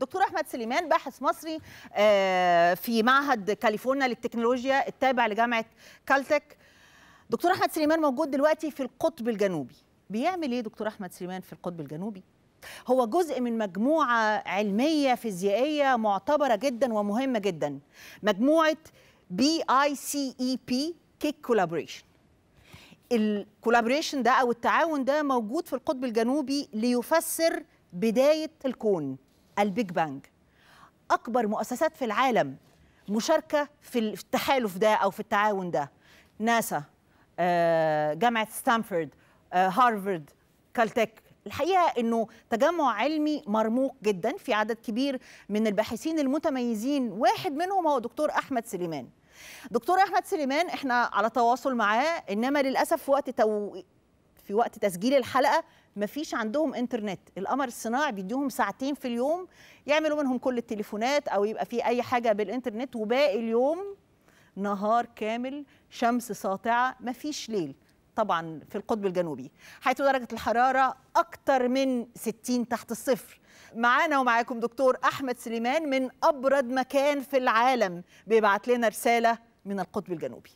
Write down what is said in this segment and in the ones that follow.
دكتور احمد سليمان باحث مصري في معهد كاليفورنيا للتكنولوجيا التابع لجامعه كالتك دكتور احمد سليمان موجود دلوقتي في القطب الجنوبي بيعمل ايه دكتور احمد سليمان في القطب الجنوبي هو جزء من مجموعه علميه فيزيائيه معتبره جدا ومهمه جدا مجموعه بي اي سي اي بي كيك كولابوريشن الكولابوريشن ده او التعاون ده موجود في القطب الجنوبي ليفسر بدايه الكون البيج بانج اكبر مؤسسات في العالم مشاركه في التحالف ده او في التعاون ده ناسا جامعه ستانفورد هارفارد كالتك الحقيقه انه تجمع علمي مرموق جدا في عدد كبير من الباحثين المتميزين واحد منهم هو دكتور احمد سليمان دكتور احمد سليمان احنا على تواصل معاه انما للاسف في وقت تو... في وقت تسجيل الحلقه مفيش عندهم انترنت القمر الصناعي بيديهم ساعتين في اليوم يعملوا منهم كل التليفونات او يبقى في اي حاجه بالانترنت وباقي اليوم نهار كامل شمس ساطعه مفيش ليل طبعا في القطب الجنوبي حيث درجه الحراره اكتر من 60 تحت الصفر معانا ومعاكم دكتور احمد سليمان من ابرد مكان في العالم بيبعت لنا رساله من القطب الجنوبي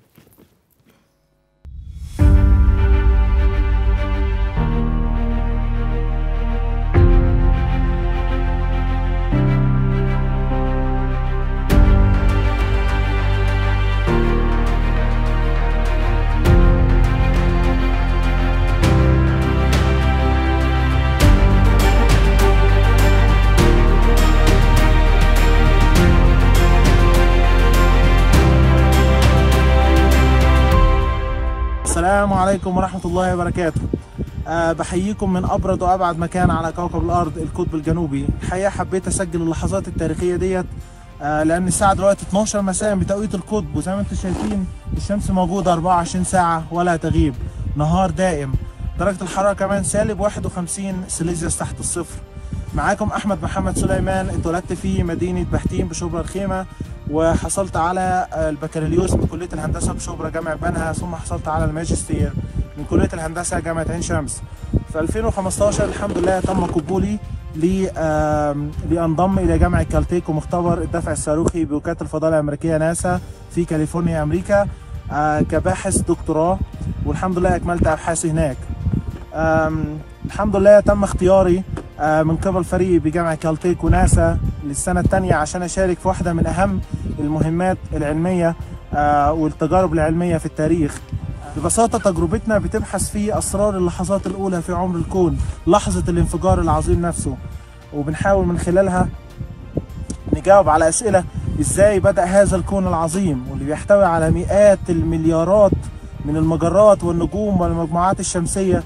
السلام عليكم ورحمة الله وبركاته أه بحييكم من أبرد وأبعد مكان على كوكب الأرض القطب الجنوبي الحقيقة حبيت أسجل اللحظات التاريخية ديت أه لأن الساعة دلوقتي 12 مساء بتوقيت القطب وزي ما انتم شايفين الشمس موجودة 24 ساعة ولا تغيب نهار دائم درجة الحرارة كمان سالب 51 سيليزيوس تحت الصفر معاكم أحمد محمد سليمان اتولدت في مدينة بحتين بشبرا الخيمة وحصلت على البكالوريوس من كليه الهندسه بشبرا جامعه بنها ثم حصلت على الماجستير من كليه الهندسه جامعه عين شمس في 2015 الحمد لله تم قبولي لانضم الى جامعه كالتيك ومختبر الدفع الصاروخي بوكاله الفضاء الامريكيه ناسا في كاليفورنيا امريكا كباحث دكتوراه والحمد لله اكملت ابحاثي هناك الحمد لله تم اختياري من قبل فريقي بجامعة كالتيك وناسا للسنة الثانية عشان أشارك في واحدة من أهم المهمات العلمية والتجارب العلمية في التاريخ ببساطة تجربتنا بتبحث في أسرار اللحظات الأولى في عمر الكون لحظة الانفجار العظيم نفسه وبنحاول من خلالها نجاوب على أسئلة إزاي بدأ هذا الكون العظيم واللي بيحتوي على مئات المليارات من المجرات والنجوم والمجموعات الشمسية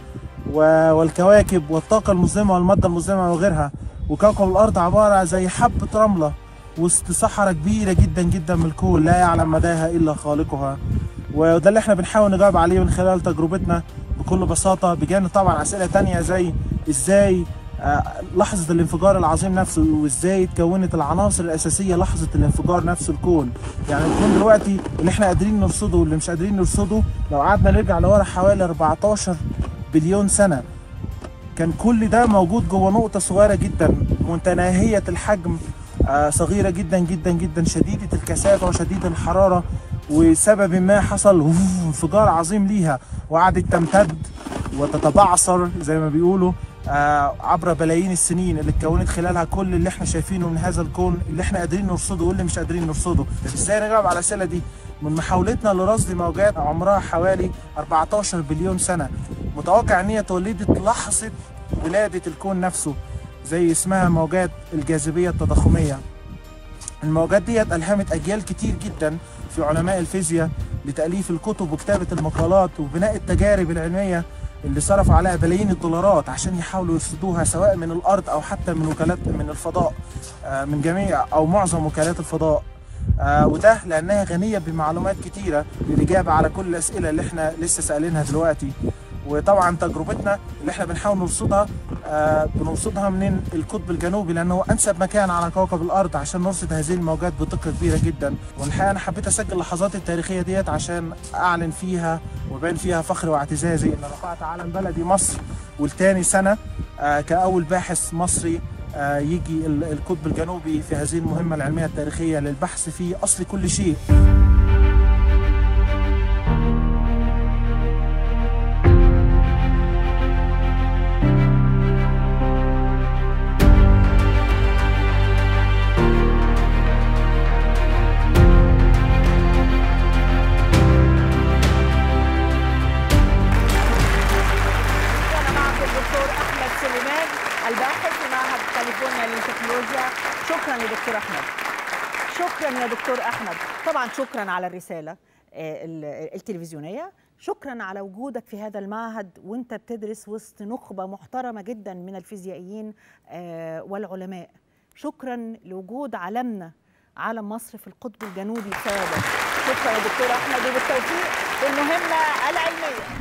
والكواكب والطاقة المظلمة والمادة المظلمة وغيرها وكوكب الأرض عبارة زي حبة رملة وسط صحراء كبيرة جدا جدا من الكون لا يعلم مداها إلا خالقها وده اللي احنا بنحاول نجاوب عليه من خلال تجربتنا بكل بساطة بجانب طبعا أسئلة تانية زي إزاي لحظة الانفجار العظيم نفسه وازاي اتكونت العناصر الأساسية لحظة الانفجار نفسه الكون يعني الكون دلوقتي اللي احنا قادرين نرصده واللي مش قادرين نرصده لو قعدنا نرجع لورا حوالي 14 بليون سنة كان كل ده موجود جوه نقطة صغيرة جدا متناهية الحجم آه صغيرة جدا جدا جدا شديدة الكثافة وشديدة الحرارة وسبب ما حصل انفجار عظيم ليها وقعدت تمتد وتتبعثر زي ما بيقولوا آه عبر بلايين السنين اللي اتكونت خلالها كل اللي احنا شايفينه من هذا الكون اللي احنا قادرين نرصده واللي مش قادرين نرصده ازاي نجاوب على الاسئله دي من محاولتنا لرصد موجات عمرها حوالي 14 بليون سنه متوقع ان هي تولدت لحظه ولاده الكون نفسه زي اسمها موجات الجاذبيه التضخميه الموجات ديت الهمت اجيال كتير جدا في علماء الفيزياء لتاليف الكتب وكتابه المقالات وبناء التجارب العلميه اللي صرفوا عليها بلايين الدولارات عشان يحاولوا يرصدوها سواء من الارض او حتى من وكالات من الفضاء من جميع او معظم وكالات الفضاء آه وده لانها غنيه بمعلومات كتيره للاجابه على كل الاسئله اللي احنا لسه سالينها دلوقتي وطبعا تجربتنا اللي احنا بنحاول نرصدها آه بنرصدها من القطب الجنوبي لانه هو انسب مكان على كوكب الارض عشان نرصد هذه الموجات بدقه كبيره جدا والحقيقه انا حبيت اسجل اللحظات التاريخيه ديت عشان اعلن فيها وبين فيها فخري واعتزازي ان رفعت علم بلدي مصر والتاني سنه آه كاول باحث مصري آه، يجي ال- القطب الجنوبي في هذه المهمة العلمية التاريخية للبحث في أصل كل شيء أنا معكم الدكتور أحمد سليمان الباحث في معهد كاليفورنيا للتكنولوجيا شكرا يا دكتور أحمد شكرا يا دكتور أحمد طبعا شكرا على الرسالة آه، ال- التلفزيونية شكرا على وجودك في هذا المعهد وانت بتدرس وسط نخبة محترمة جدا من الفيزيائيين آه، والعلماء شكرا لوجود علمنا علم مصر في القطب الجنوبي بسببك شكرا يا دكتور أحمد وبالتوفيق في المهمة العلمية